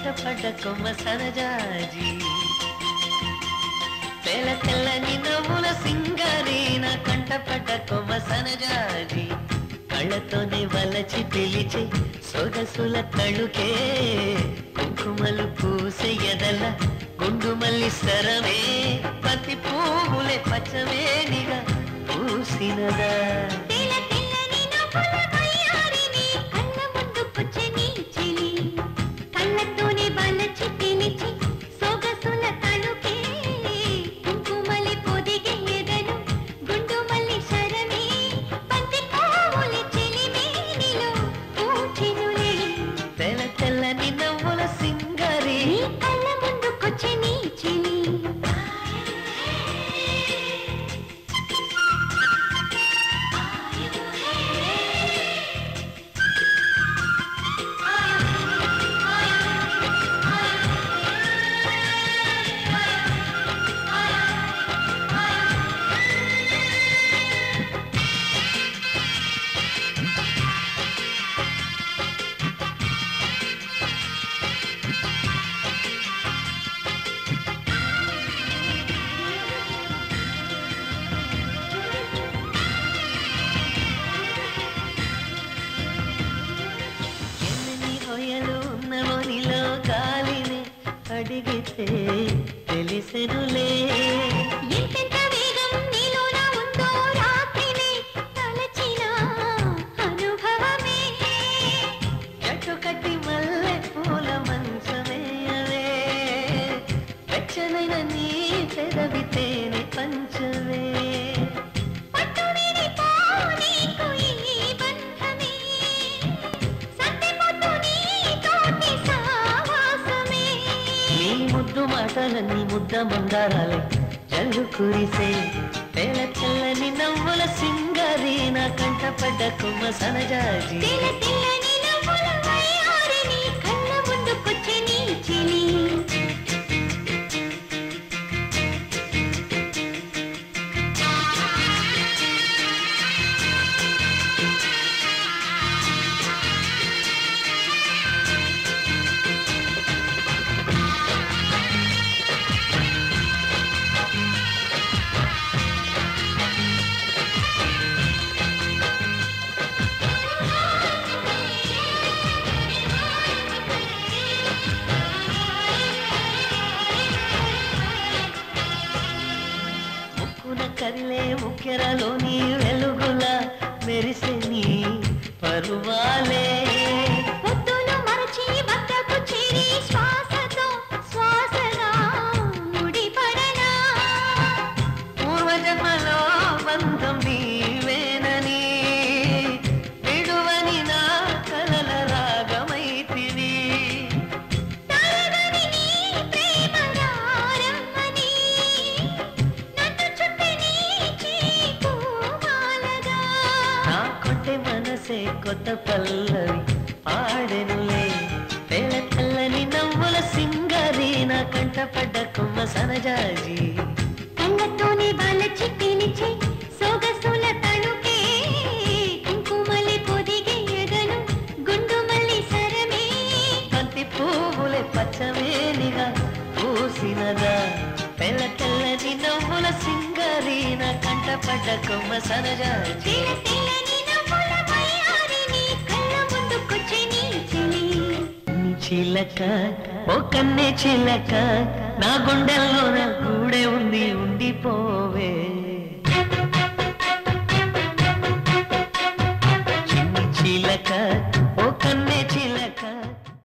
కంటపడ్డ కొమ్మ సనజాజి తెల్ల తెల్లని నవ్వుల సింగారి నా కంటపడ్డ కొమ్మ సనజాజి కళ్ళతోనే వలచి పిలిచి సొగసుల తళుకే కుంకుమలు పూసే ఎదల గుండు మల్లి సరమే పతి పువ్వులే పచ్చవేనిగా పూసినదా తెల్ల తెల్లని నవ్వుల వయ్యారిని కళ్ళ ముందుకొచ్చే నీ చెలి కళ్ళతోనే వలచి పిలిచి సొగసుల తలుకే కుంకుమలి పొదిగే ఎదను గుండు మల్లి శరమే బంతి పువ్వుల చెలిమే నీలో పూచెనులే తెల్ల తెల్లని నవ్వుల సింగారి నీ కళ్ళ ముందుకొచ్చే నీ చెలి ఎన్ని హొయలు ఉన్నవో నీలో గాలిని అడిగితే తెలిసెనులే ఎంతెంత వేగం నీలోన ఉందో రాత్రినే తలచిన అనుభవమే చెట్టు కట్టి మల్లె పూల మంచమేయవే వెచ్చనైన నీ పెదవి తేనె పంచవే పట్టు విడిపో నీకు ఈ బంధమే సత్యమొద్దు నీతోటి సావాసమే నీ ముద్దు మాటలన్నీ ముద్ద మందారాలే జల్లు కురిసే తెల్ల తెల్లని నవ్వుల సింగారి నా కంటపడ్డ కొమ్మ సనజాజి తెల్ల తెల్లని నవ్వుల వయ్యారిని కళ్ళ ముందుకొచ్చే నీ చెలి ముక్కున కదిలే ముక్కెరలోని వెలుగుల మెరిసే నీ పరువాలే పొద్దులు మరచి వద్దకు చేరి శ్వాసతో శ్వాసగా ముడిపడనా పూర్వజన్మలో బంధం నీవేనని విడువని నా కలల రాగమైతివి తరగని నీ ప్రేమ రారమ్మని నన్ను చుట్టి నీ చీకుమాలగా నా కొట్టె మనసే కొత్త పల్లవి పాడెనులే తెల్ల తెల్లని నవ్వుల సింగారి నా కంటపడ్డ కొమ్మ సనజాజి కళ్ళతోనే వలచి పిలిచి సొగసుల తణుకే కుంకుమలి పొదిగే ఎదను గుండు మల్లి సరమే బంతి పువ్వులే పచ్చవేనిగా పూసినదా తెల్ల తెల్లని నవ్వుల సింగారి నా కంటపడ్డ కొమ్మ సనజాజి తెల్ల తెల్లని నవ్వుల వయ్యారిని కళ్ళ ముందుకొచ్చే నీ చెలి నీ చిలక ఓ కన్నే చిలక నా గుండెల్లో నా గూడే ఉంది ఉండిపోవే